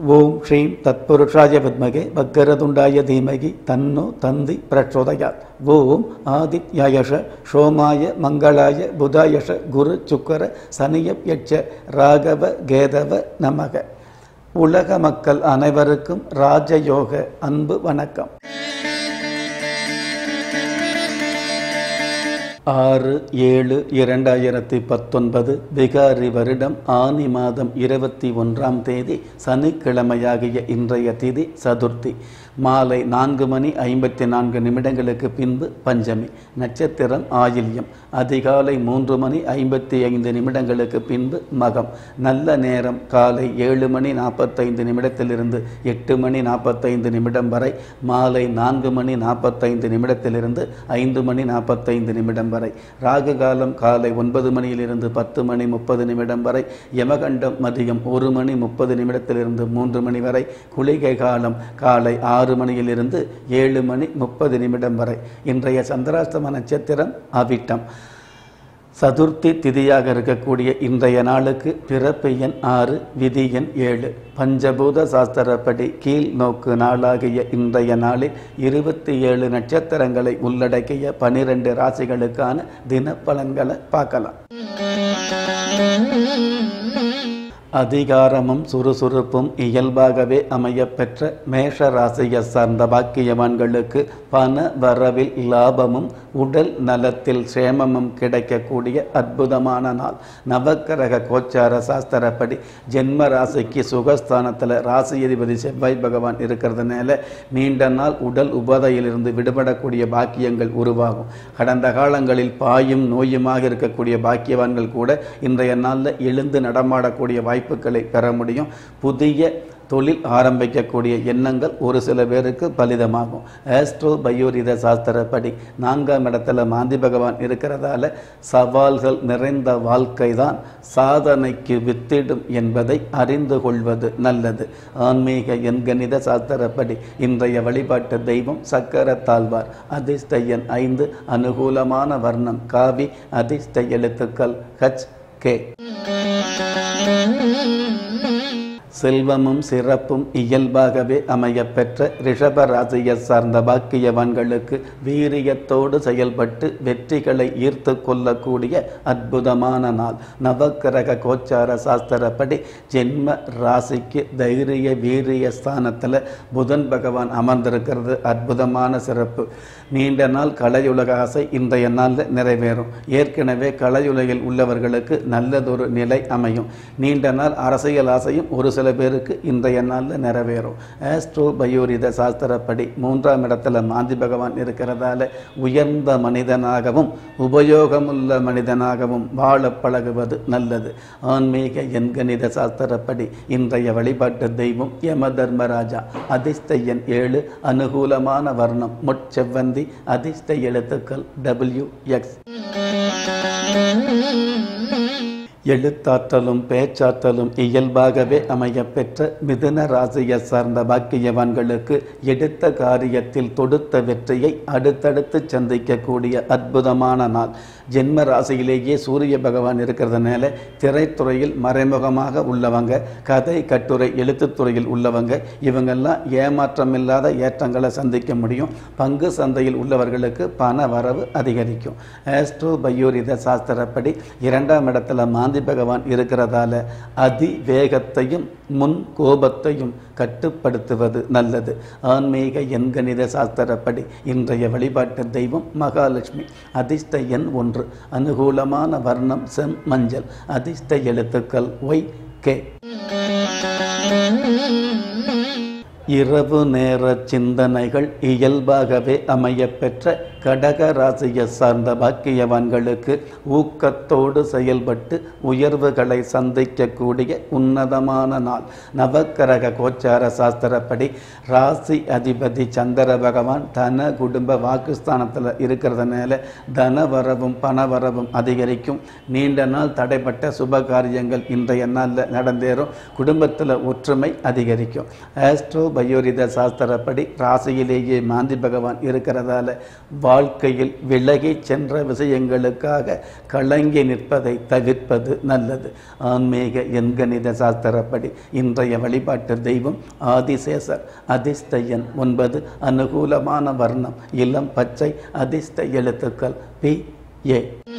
ஓம் ஸ்ரீம் தத்புருஷாய வித்மகே வக்கரதுண்டாய தீமகி தன்னோ தந்தி பிரச்சோதயாத் ஓம் ஆதித்யாயஷ சோமாய மங்களாய புதாயஷ குரு சுக்கர சனியப் யட்ச ராகவ கேதவ நமக உலக மக்கள் அனைவருக்கும் ராஜயோக அன்பு வணக்கம் ஆறு ஏழு இரண்டாயிரத்தி பத்தொன்பது விகாரி வருடம் ஆனி மாதம் இருபத்தி ஒன்றாம் தேதி சனிக்கிழமையாகிய இன்றைய திதி சதுர்த்தி மாலை நான்கு மணி ஐம்பத்தி நான்கு நிமிடங்களுக்கு பின்பு பஞ்சமி நட்சத்திரம் ஆயில்யம் அதிகாலை மூன்று மணி ஐம்பத்தி ஐந்து நிமிடங்களுக்கு பின்பு மகம் நல்ல நேரம் காலை ஏழு மணி நாற்பத்தைந்து நிமிடத்திலிருந்து எட்டு மணி நாற்பத்தைந்து நிமிடம் வரை மாலை நான்கு மணி நாற்பத்தைந்து நிமிடத்திலிருந்து ஐந்து மணி நாற்பத்தைந்து நிமிடம் வரை ராகு காலம் காலை ஒன்பது மணியிலிருந்து பத்து மணி முப்பது நிமிடம் வரை யமகண்டம் மதியம் ஒரு மணி முப்பது நிமிடத்திலிருந்து மூன்று மணி வரை குளிகை காலம் காலை ஆறு மணியிலிருந்து ஏழு மணி முப்பது நிமிடம் வரை இன்றைய சந்திராஷ்டம நட்சத்திரம் அவிட்டம் சதுர்த்தி திதியாக இருக்கக்கூடிய இன்றைய நாளுக்கு பிறப்பு எண் ஆறு விதி எண் ஏழு பஞ்சபூத சாஸ்திரப்படி கீழ் நோக்கு நாளாகிய இன்றைய நாளில் இருபத்தி ஏழு நட்சத்திரங்களை உள்ளடக்கிய பனிரெண்டு ராசிகளுக்கான தினப்பலன்களை பார்க்கலாம் அதிகாரமும் சுறுசுறுப்பும் இயல்பாகவே அமையப்பெற்ற மேஷ ராசியை சார்ந்த பாக்கியவான்களுக்கு பண வரவில் லாபமும் உடல் நலத்தில் சேமமும் கிடைக்கக்கூடிய அற்புதமான நாள் நவக்கிரக கோச்சார சாஸ்திரப்படி ஜென்ம ராசிக்கு சுகஸ்தானத்தில் ராசி அதிபதி செவ்வாய் பகவான் இருக்கிறதுனால நீண்ட நாள் உடல் உபாதையிலிருந்து விடுபடக்கூடிய பாக்கியங்கள் உருவாகும் கடந்த காலங்களில் பாயும் நோயுமாக இருக்கக்கூடிய பாக்கியவான்கள் கூட இன்றைய நாளில் எழுந்து நடமாடக்கூடிய வாய்ப்புகளை பெற முடியும் புதிய தொழில் ஆரம்பிக்கக்கூடிய எண்ணங்கள் ஒரு சில பேருக்கு பலிதமாகும் ஆஸ்ட்ரோ பயோரித சாஸ்திரப்படி நான்காம் இடத்துல மாந்தி பகவான் இருக்கிறதால சவால்கள் நிறைந்த வாழ்க்கை தான் சாதனைக்கு வித்திடும் என்பதை அறிந்து கொள்வது நல்லது ஆன்மீக எண்கணித சாஸ்திரப்படி இன்றைய வழிபாட்டு தெய்வம் சக்கர தாழ்வார் அதிர்ஷ்ட எண் ஐந்து அனுகூலமான வர்ணம் காவி அதிர்ஷ்ட எழுத்துக்கள் ஹச் கே செல்வமும் சிறப்பும் இயல்பாகவே அமையப்பெற்ற ரிஷப ராசியை சார்ந்த பாக்கியவான்களுக்கு வீரியத்தோடு செயல்பட்டு வெற்றிகளை ஈர்த்து கொள்ளக்கூடிய அற்புதமான நாள் நவக்கிரக கோச்சார சாஸ்திரப்படி ஜென்ம ராசிக்கு தைரிய வீரிய ஸ்தானத்தில் புதன் பகவான் அமர்ந்திருக்கிறது அற்புதமான சிறப்பு நீண்ட நாள் கலையுலக ஆசை இன்றைய நாளில் நிறைவேறும் ஏற்கனவே கலையுலகில் உள்ளவர்களுக்கு நல்லதொரு நிலை அமையும் நீண்ட நாள் அரசியல் ஆசையும் ஒரு சில பேருக்கு இன்றைய நாளில் நிறைவேறும் ஆஸ்ட்ரோ பயோரித சாஸ்திரப்படி மூன்றாம் இடத்துல மாந்தி பகவான் இருக்கிறதால உயர்ந்த மனிதனாகவும் உபயோகமுள்ள மனிதனாகவும் வாழ பழகுவது நல்லது ஆன்மீக எண்கணித சாஸ்திரப்படி இன்றைய வழிபாட்டு தெய்வம் யம தர்மராஜா அதிர்ஷ்ட எண் ஏழு அனுகூலமான வர்ணம் முட்செவ்வந்தி அதிர்ஷ்ட எழுத்துக்கள் டபிள்யூ எக்ஸ் எழுத்தாற்றலும் பேச்சாற்றலும் இயல்பாகவே அமையப்பெற்ற மிதுன ராசியை சார்ந்த பாக்கியவான்களுக்கு எடுத்த காரியத்தில் தொடுத்த வெற்றியை அடுத்தடுத்து சந்திக்கக்கூடிய அற்புதமான நாள் ஜென்ம ராசியிலேயே சூரிய பகவான் இருக்கிறதுனால திரைத்துறையில் மறைமுகமாக உள்ளவங்க கதை கட்டுரை எழுத்துத்துறையில் உள்ளவங்க இவங்கெல்லாம் ஏமாற்றமில்லாத ஏற்றங்களை சந்திக்க முடியும் பங்கு சந்தையில் உள்ளவர்களுக்கு பண வரவு அதிகரிக்கும் ஆஸ்ட்ரோ பயோரித சாஸ்திரப்படி இரண்டாம் இடத்துல மாந்தி பகவான் இருக்கிறதால அதி வேகத்தையும் முன் கோபத்தையும் கட்டுப்படுத்துவது நல்லது ஆன்மீக எண்கணித சாஸ்திரப்படி இன்றைய வழிபாட்டு தெய்வம் மகாலட்சுமி அதிர்ஷ்ட எண் ஒன்று அனுகூலமான வர்ணம் செம் மஞ்சள் அதிர்ஷ்ட எழுத்துக்கள் ஒய் கே இரவு நேர சிந்தனைகள் இயல்பாகவே அமையப்பெற்ற கடக ராசியை சார்ந்த பாக்கியவான்களுக்கு ஊக்கத்தோடு செயல்பட்டு உயர்வுகளை சந்திக்கக்கூடிய உன்னதமான நாள் நவக்கிரக கோச்சார சாஸ்திரப்படி ராசி அதிபதி சந்திர பகவான் தன குடும்ப வாக்குஸ்தானத்தில் இருக்கிறதுனால தன வரவும் பண வரவும் அதிகரிக்கும் நீண்ட நாள் தடைப்பட்ட சுப காரியங்கள் இன்றைய நாளில் நடந்தேறும் குடும்பத்தில் ஒற்றுமை அதிகரிக்கும் ஆஸ்ட்ரோ பயோரித சாஸ்திரப்படி ராசியிலேயே மாந்தி பகவான் இருக்கிறதால வாழ்க்கையில் விலகி சென்ற விஷயங்களுக்காக கலங்கி நிற்பதை தவிர்ப்பது நல்லது ஆன்மீக எண்கணித சாஸ்திரப்படி இன்றைய வழிபாட்டு தெய்வம் ஆதிசேஷர் அதிர்ஷ்ட எண் ஒன்பது அனுகூலமான வர்ணம் இளம் பச்சை அதிர்ஷ்ட எழுத்துக்கள் பி ஏ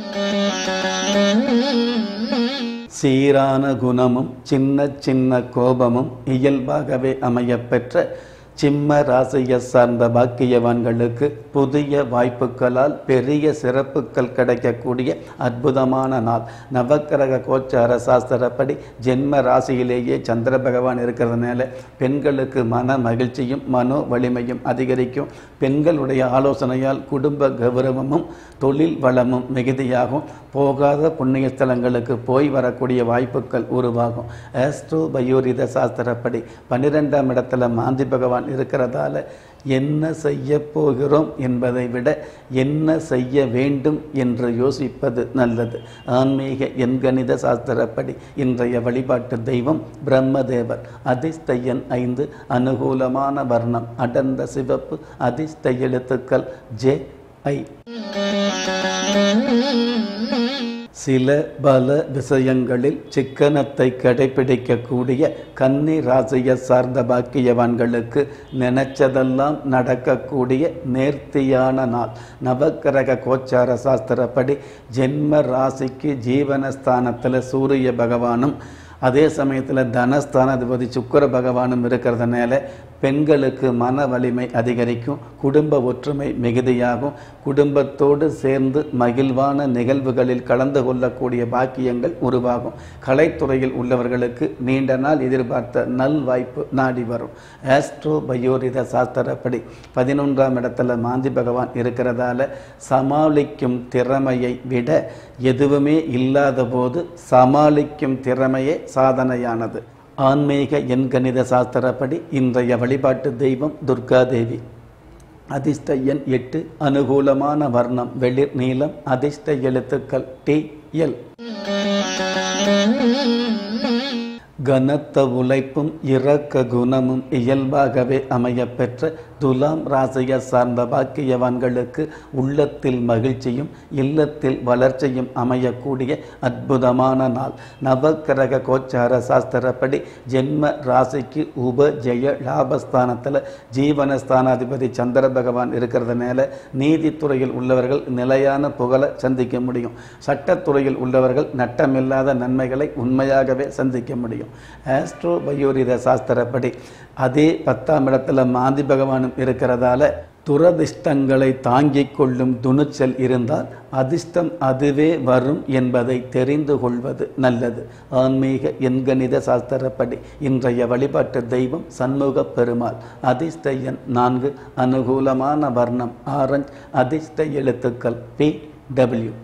சீரான குணமும் சின்ன சின்ன கோபமும் இயல்பாகவே அமையப்பெற்ற சிம்ம ராசியை சார்ந்த பாக்கியவான்களுக்கு புதிய வாய்ப்புகளால் பெரிய சிறப்புகள் கிடைக்கக்கூடிய அற்புதமான நாள் நவக்கிரக கோச்சார சாஸ்திரப்படி ஜென்ம ராசியிலேயே சந்திர பகவான் இருக்கிறதுனால பெண்களுக்கு மன மகிழ்ச்சியும் மனோ வலிமையும் அதிகரிக்கும் பெண்களுடைய ஆலோசனையால் குடும்ப கௌரவமும் தொழில் வளமும் மிகுதியாகும் போகாத புண்ணிய ஸ்தலங்களுக்கு போய் வரக்கூடிய வாய்ப்புகள் உருவாகும் ஆஸ்ட்ரோ பயோரித சாஸ்திரப்படி பன்னிரெண்டாம் இடத்துல மாந்தி பகவான் இருக்கிறதால என்ன செய்ய போகிறோம் என்பதை விட என்ன செய்ய வேண்டும் என்று யோசிப்பது நல்லது ஆன்மீக எண்கணித சாஸ்திரப்படி இன்றைய வழிபாட்டு தெய்வம் பிரம்மதேவர் அதிர்ஷ்ட எண் ஐந்து அனுகூலமான வர்ணம் அடர்ந்த சிவப்பு அதிர்ஷ்ட எழுத்துக்கள் ஜே ஐ சில பல விஷயங்களில் சிக்கனத்தை கடைபிடிக்கக்கூடிய கன்னி ராசியை சார்ந்த பாக்கியவான்களுக்கு நினைச்சதெல்லாம் நடக்கக்கூடிய நேர்த்தியான நாள் நவக்கிரக கோச்சார சாஸ்திரப்படி ஜென்ம ராசிக்கு ஜீவனஸ்தானத்தில் சூரிய பகவானும் அதே சமயத்தில் தனஸ்தானாதிபதி சுக்கர பகவானும் இருக்கிறதுனால பெண்களுக்கு மன வலிமை அதிகரிக்கும் குடும்ப ஒற்றுமை மிகுதியாகும் குடும்பத்தோடு சேர்ந்து மகிழ்வான நிகழ்வுகளில் கலந்து கொள்ளக்கூடிய பாக்கியங்கள் உருவாகும் கலைத்துறையில் உள்ளவர்களுக்கு நீண்ட நாள் எதிர்பார்த்த நல் வாய்ப்பு நாடி வரும் ஆஸ்ட்ரோ பயோரித சாஸ்திரப்படி பதினொன்றாம் இடத்துல மாந்தி பகவான் இருக்கிறதால சமாளிக்கும் திறமையை விட எதுவுமே இல்லாத போது சமாளிக்கும் திறமையே சாதனையானது ஆன்மீக எண்கணித சாஸ்திரப்படி இன்றைய வழிபாட்டு தெய்வம் துர்கா தேவி அதிர்ஷ்ட எண் எட்டு அனுகூலமான வர்ணம் வெளிர் நீளம் அதிர்ஷ்ட எழுத்துக்கள் டி எல் கனத்த உழைப்பும் இரக்க குணமும் இயல்பாகவே அமையப்பெற்ற துலாம் ராசியை சார்ந்த பாக்கியவான்களுக்கு உள்ளத்தில் மகிழ்ச்சியும் இல்லத்தில் வளர்ச்சியும் அமையக்கூடிய அற்புதமான நாள் நவக்கிரக கோச்சார சாஸ்திரப்படி ஜென்ம ராசிக்கு உப ஜெய லாபஸ்தானத்தில் ஜீவனஸ்தானாதிபதி சந்திர பகவான் இருக்கிறதுனால நீதித்துறையில் உள்ளவர்கள் நிலையான புகழை சந்திக்க முடியும் சட்டத்துறையில் உள்ளவர்கள் நட்டமில்லாத நன்மைகளை உண்மையாகவே சந்திக்க முடியும் ஆஸ்ட்ரோ பயோரித சாஸ்திரப்படி அதே பத்தாம் இடத்துல மாந்தி பகவானும் இருக்கிறதால துரதிர்ஷ்டங்களை தாங்கிக் கொள்ளும் துணிச்சல் இருந்தால் அதிர்ஷ்டம் அதுவே வரும் என்பதை தெரிந்து கொள்வது நல்லது ஆன்மீக எண்கணித சாஸ்திரப்படி இன்றைய வழிபாட்டு தெய்வம் சண்முக பெருமாள் அதிர்ஷ்ட எண் நான்கு அனுகூலமான வர்ணம் ஆரஞ்ச் அதிர்ஷ்ட எழுத்துக்கள் பி டபிள்யூ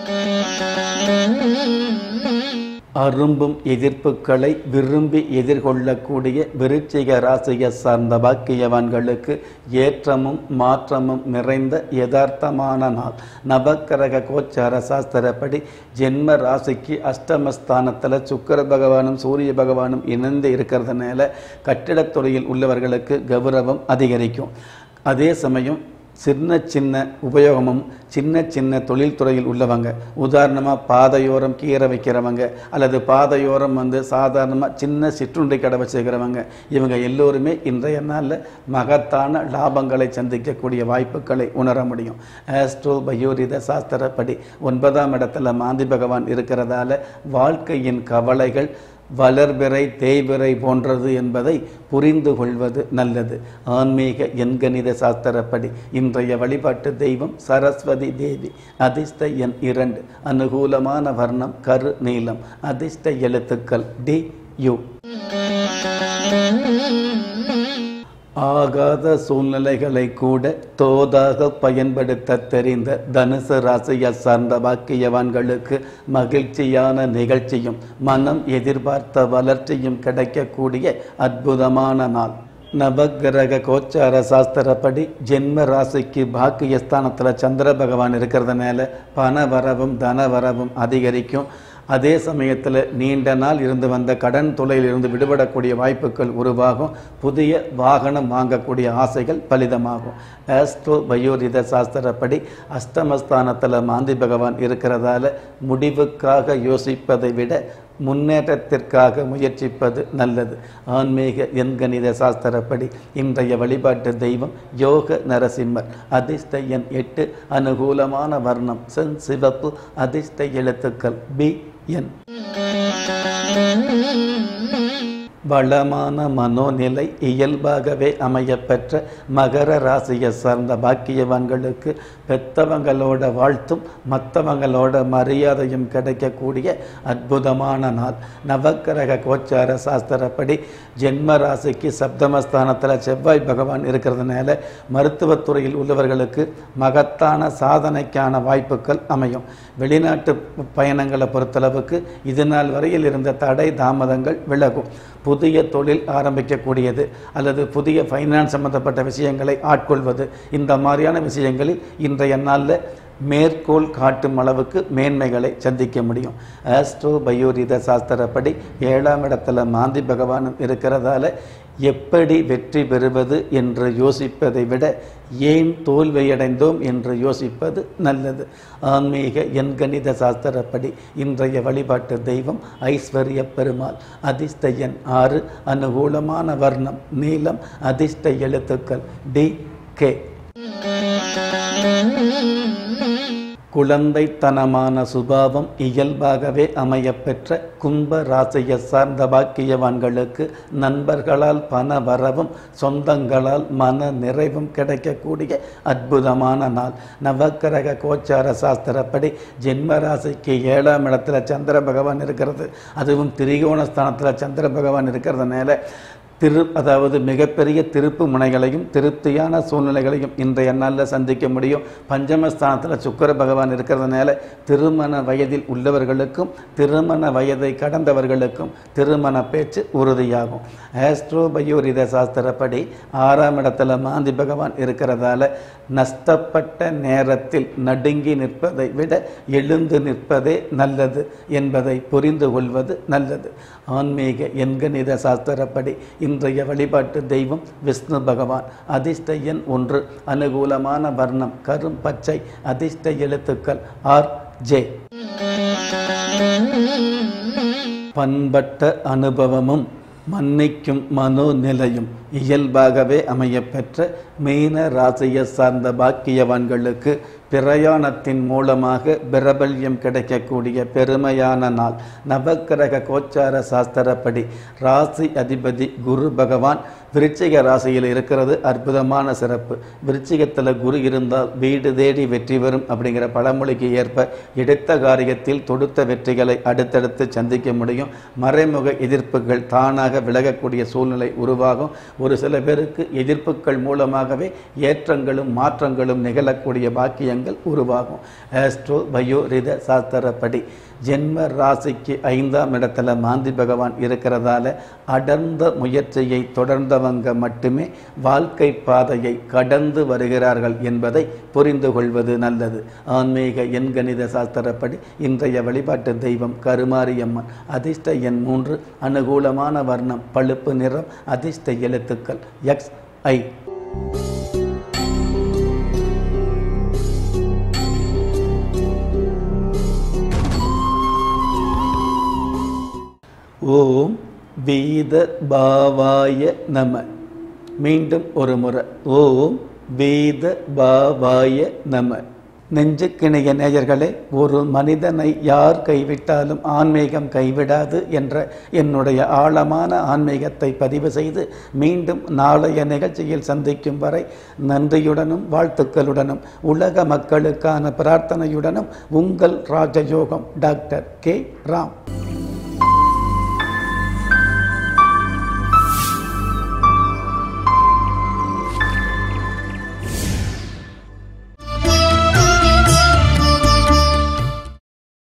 அரும்பும் எதிர்ப்புகளை விரும்பி எதிர்கொள்ளக்கூடிய விருச்சிக ராசியை சார்ந்த பாக்கியவான்களுக்கு ஏற்றமும் மாற்றமும் நிறைந்த யதார்த்தமான நாள் நவக்கிரக கோச்சார சாஸ்திரப்படி ஜென்ம ராசிக்கு அஷ்டமஸ்தானத்தில் சுக்கர பகவானும் சூரிய பகவானும் இணைந்து இருக்கிறதுனால கட்டிடத்துறையில் உள்ளவர்களுக்கு கௌரவம் அதிகரிக்கும் அதே சமயம் சின்ன சின்ன உபயோகமும் சின்ன சின்ன தொழில்துறையில் உள்ளவங்க உதாரணமாக பாதையோரம் கீரை வைக்கிறவங்க அல்லது பாதையோரம் வந்து சாதாரணமாக சின்ன சிற்றுண்டி கடை வச்சுக்கிறவங்க இவங்க எல்லோருமே இன்றைய நாளில் மகத்தான லாபங்களை சந்திக்கக்கூடிய வாய்ப்புகளை உணர முடியும் ஆஸ்ட்ரோ பயோரித சாஸ்திரப்படி ஒன்பதாம் இடத்துல மாந்தி பகவான் இருக்கிறதால வாழ்க்கையின் கவலைகள் வளர்பிறை தேய்பிறை போன்றது என்பதை புரிந்து கொள்வது நல்லது ஆன்மீக எண்கணித சாஸ்திரப்படி இன்றைய வழிபாட்டு தெய்வம் சரஸ்வதி தேவி அதிர்ஷ்ட எண் இரண்டு அனுகூலமான வர்ணம் கரு நீளம் அதிர்ஷ்ட எழுத்துக்கள் டி யு ஆகாத சூழ்நிலைகளை கூட தோதாக பயன்படுத்த தெரிந்த தனுசு ராசியை சார்ந்த பாக்கியவான்களுக்கு மகிழ்ச்சியான நிகழ்ச்சியும் மனம் எதிர்பார்த்த வளர்ச்சியும் கிடைக்கக்கூடிய அற்புதமான நாள் நவகிரக கோச்சார சாஸ்திரப்படி ஜென்ம ராசிக்கு பாக்கியஸ்தானத்தில் சந்திர பகவான் இருக்கிறதுனால பண வரவும் தன வரவும் அதிகரிக்கும் அதே சமயத்தில் நீண்ட நாள் இருந்து வந்த கடன் தொலையிலிருந்து விடுபடக்கூடிய வாய்ப்புகள் உருவாகும் புதிய வாகனம் வாங்கக்கூடிய ஆசைகள் பலிதமாகும் ஆஸ்ட்ரோ பயோரித சாஸ்திரப்படி அஷ்டமஸ்தானத்தில் மாந்தி பகவான் இருக்கிறதால முடிவுக்காக யோசிப்பதை விட முன்னேற்றத்திற்காக முயற்சிப்பது நல்லது ஆன்மீக எண்கணித சாஸ்திரப்படி இன்றைய வழிபாட்டு தெய்வம் யோக நரசிம்மர் அதிர்ஷ்ட எண் எட்டு அனுகூலமான வர்ணம் சென் சிவப்பு அதிர்ஷ்ட எழுத்துக்கள் பி என் வளமான மனோநிலை இயல்பாகவே அமையப்பெற்ற மகர ராசியை சார்ந்த பாக்கியவான்களுக்கு பெத்தவங்களோட வாழ்த்தும் மற்றவங்களோட மரியாதையும் கிடைக்கக்கூடிய அற்புதமான நாள் நவக்கிரக கோச்சார சாஸ்திரப்படி ஜென்ம ராசிக்கு சப்தமஸ்தானத்தில் செவ்வாய் பகவான் இருக்கிறதுனால மருத்துவத்துறையில் உள்ளவர்களுக்கு மகத்தான சாதனைக்கான வாய்ப்புகள் அமையும் வெளிநாட்டு பயணங்களை பொறுத்தளவுக்கு இது நாள் வரையில் இருந்த தடை தாமதங்கள் விலகும் புதிய தொழில் ஆரம்பிக்கக்கூடியது அல்லது புதிய ஃபைனான்ஸ் சம்பந்தப்பட்ட விஷயங்களை ஆட்கொள்வது இந்த மாதிரியான விஷயங்களில் இன்றைய நாளில் மேற்கோள் காட்டும் அளவுக்கு மேன்மைகளை சந்திக்க முடியும் ஆஸ்ட்ரோ பயோரித சாஸ்திரப்படி ஏழாம் இடத்துல மாந்தி பகவானும் இருக்கிறதால எப்படி வெற்றி பெறுவது என்று யோசிப்பதை விட ஏன் தோல்வியடைந்தோம் என்று யோசிப்பது நல்லது ஆன்மீக எண்கணித சாஸ்திரப்படி இன்றைய வழிபாட்டு தெய்வம் ஐஸ்வர்ய பெருமாள் அதிர்ஷ்ட எண் ஆறு அனுகூலமான வர்ணம் நீலம் அதிர்ஷ்ட எழுத்துக்கள் டி கே குழந்தைத்தனமான சுபாவம் இயல்பாகவே அமையப்பெற்ற கும்ப ராசியை சார்ந்த பாக்கியவான்களுக்கு நண்பர்களால் பண வரவும் சொந்தங்களால் மன நிறைவும் கிடைக்கக்கூடிய அற்புதமான நாள் நவக்கிரக கோச்சார சாஸ்திரப்படி ஜென்ம ராசிக்கு ஏழாம் இடத்துல சந்திர பகவான் இருக்கிறது அதுவும் திரிகோணஸ்தானத்தில் சந்திர பகவான் இருக்கிறதுனால திரு அதாவது மிகப்பெரிய திருப்பு முனைகளையும் திருப்தியான சூழ்நிலைகளையும் இன்றைய நாளில் சந்திக்க முடியும் பஞ்சமஸ்தானத்தில் சுக்கர பகவான் இருக்கிறதுனால திருமண வயதில் உள்ளவர்களுக்கும் திருமண வயதை கடந்தவர்களுக்கும் திருமண பேச்சு உறுதியாகும் ஆஸ்ட்ரோ பயோரித சாஸ்திரப்படி ஆறாம் இடத்துல மாந்தி பகவான் இருக்கிறதால நஷ்டப்பட்ட நேரத்தில் நடுங்கி நிற்பதை விட எழுந்து நிற்பதே நல்லது என்பதை புரிந்து கொள்வது நல்லது ஆன்மீக எண்கணித சாஸ்திரப்படி இன்றைய வழிபாட்டு தெய்வம் விஷ்ணு பகவான் அதிர்ஷ்ட எண் ஒன்று அனுகூலமான வர்ணம் கரும் பச்சை அதிர்ஷ்ட எழுத்துக்கள் ஆர் ஜே பண்பட்ட அனுபவமும் மன்னிக்கும் மனோநிலையும் இயல்பாகவே அமையப்பெற்ற மீன ராசியை சார்ந்த பாக்கியவான்களுக்கு பிரயாணத்தின் மூலமாக பிரபல்யம் கிடைக்கக்கூடிய பெருமையான நாள் நவக்கிரக கோச்சார சாஸ்திரப்படி ராசி அதிபதி குரு பகவான் விருச்சிக ராசியில் இருக்கிறது அற்புதமான சிறப்பு விருச்சிகத்தில் குரு இருந்தால் வீடு தேடி வெற்றி வரும் அப்படிங்கிற பழமொழிக்கு ஏற்ப எடுத்த காரியத்தில் தொடுத்த வெற்றிகளை அடுத்தடுத்து சந்திக்க முடியும் மறைமுக எதிர்ப்புகள் தானாக விலகக்கூடிய சூழ்நிலை உருவாகும் ஒரு சில பேருக்கு எதிர்ப்புகள் மூலமாகவே ஏற்றங்களும் மாற்றங்களும் நிகழக்கூடிய பாக்கியங்கள் உருவாகும் ஆஸ்ட்ரோ பயோ ரித சாஸ்திரப்படி ஜென்ம ராசிக்கு ஐந்தாம் இடத்துல மாந்தி பகவான் இருக்கிறதால அடர்ந்த முயற்சியை தொடர்ந்தவங்க மட்டுமே வாழ்க்கை பாதையை கடந்து வருகிறார்கள் என்பதை புரிந்து கொள்வது நல்லது ஆன்மீக எண்கணித சாஸ்திரப்படி இன்றைய வழிபாட்டு தெய்வம் கருமாரியம்மன் அதிர்ஷ்ட எண் மூன்று அனுகூலமான வர்ணம் பழுப்பு நிறம் அதிர்ஷ்ட எழுத்துக்கள் எக்ஸ் ஐ ஓம் வீத பாவாய நம மீண்டும் ஒரு முறை ஓம் வீத பாவாய நம நெஞ்சுக்கிணைய நேயர்களே ஒரு மனிதனை யார் கைவிட்டாலும் ஆன்மீகம் கைவிடாது என்ற என்னுடைய ஆழமான ஆன்மீகத்தை பதிவு செய்து மீண்டும் நாளைய நிகழ்ச்சியில் சந்திக்கும் வரை நன்றியுடனும் வாழ்த்துக்களுடனும் உலக மக்களுக்கான பிரார்த்தனையுடனும் உங்கள் ராஜயோகம் டாக்டர் கே ராம்